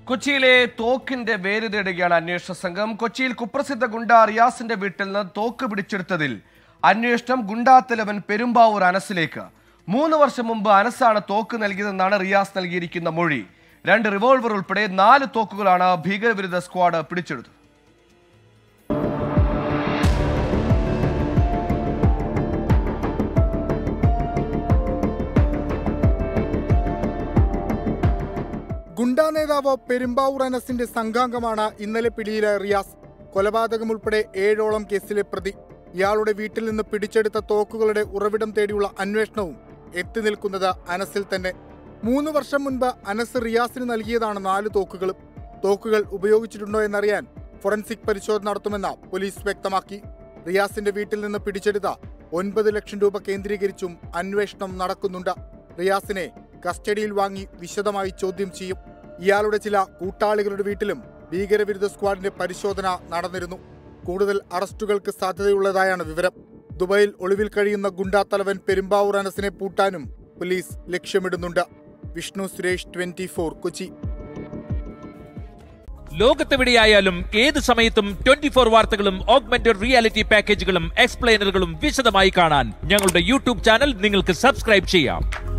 കൊച്ചിയിലെ തോക്കിന്റെ വേര് തേടുകയാണ് അന്വേഷണ സംഘം കൊച്ചിയിൽ കുപ്രസിദ്ധ ഗുണ്ട റിയാസിന്റെ വീട്ടിൽ നിന്ന് തോക്ക് പിടിച്ചെടുത്തതിൽ അന്വേഷണം ഗുണ്ടാത്തലവൻ പെരുമ്പാവൂർ അനസിലേക്ക് മൂന്ന് വർഷം മുമ്പ് അനസാണ് തോക്ക് നൽകിയതെന്നാണ് റിയാസ് നൽകിയിരിക്കുന്ന മൊഴി രണ്ട് റിവോൾവർ ഉൾപ്പെടെ നാല് തോക്കുകളാണ് ഭീകരവിരുദ്ധ സ്ക്വാഡ് പിടിച്ചെടുത്തത് ഗുണ്ടാ നേതാവ് പെരുമ്പാവൂർ അനസിന്റെ സംഘാംഗമാണ് ഇന്നലെ പിടിയിലായ റിയാസ് കൊലപാതകം ഉൾപ്പെടെ ഏഴോളം കേസിലെ പ്രതി ഇയാളുടെ വീട്ടിൽ നിന്ന് പിടിച്ചെടുത്ത തോക്കുകളുടെ ഉറവിടം തേടിയുള്ള അന്വേഷണവും എത്തി നിൽക്കുന്നത് അനസിൽ തന്നെ മൂന്ന് വർഷം മുൻപ് അനസ് റിയാസിന് നൽകിയതാണ് നാല് തോക്കുകളും തോക്കുകൾ ഉപയോഗിച്ചിട്ടുണ്ടോ എന്നറിയാൻ ഫോറൻസിക് പരിശോധന നടത്തുമെന്ന് പോലീസ് വ്യക്തമാക്കി റിയാസിന്റെ വീട്ടിൽ നിന്ന് പിടിച്ചെടുത്ത ഒൻപത് ലക്ഷം രൂപ കേന്ദ്രീകരിച്ചും അന്വേഷണം നടക്കുന്നുണ്ട് റിയാസിനെ കസ്റ്റഡിയിൽ വാങ്ങി വിശദമായി ചോദ്യം ചെയ്യും ഇയാളുടെ ചില കൂട്ടാളികളുടെ വീട്ടിലും ഭീകരവിരുദ്ധ സ്ക്വാഡിന്റെ പരിശോധന നടന്നിരുന്നു കൂടുതൽ അറസ്റ്റുകൾക്ക് സാധ്യതയുള്ളതായാണ് വിവരം ദുബായിൽ ഒളിവിൽ കഴിയുന്ന ഗുണ്ടാത്തലവൻ പെരുമ്പാവൂർ അനസിനെ പൂട്ടാനും പോലീസ് ലക്ഷ്യമിടുന്നുണ്ട് വിഷ്ണു സുരേഷ് ട്വന്റി കൊച്ചി ലോകത്തെവിടെയായാലും ഏത് സമയത്തും ട്വന്റി ഫോർ വാർത്തകളും ഓഗ്മെന്റഡ് റിയാലിറ്റി പാക്കേജുകളും എക്സ്പ്ലെയിനറുകളും വിശദമായി കാണാൻ ഞങ്ങളുടെ യൂട്യൂബ് ചാനൽ നിങ്ങൾക്ക് സബ്സ്ക്രൈബ് ചെയ്യാം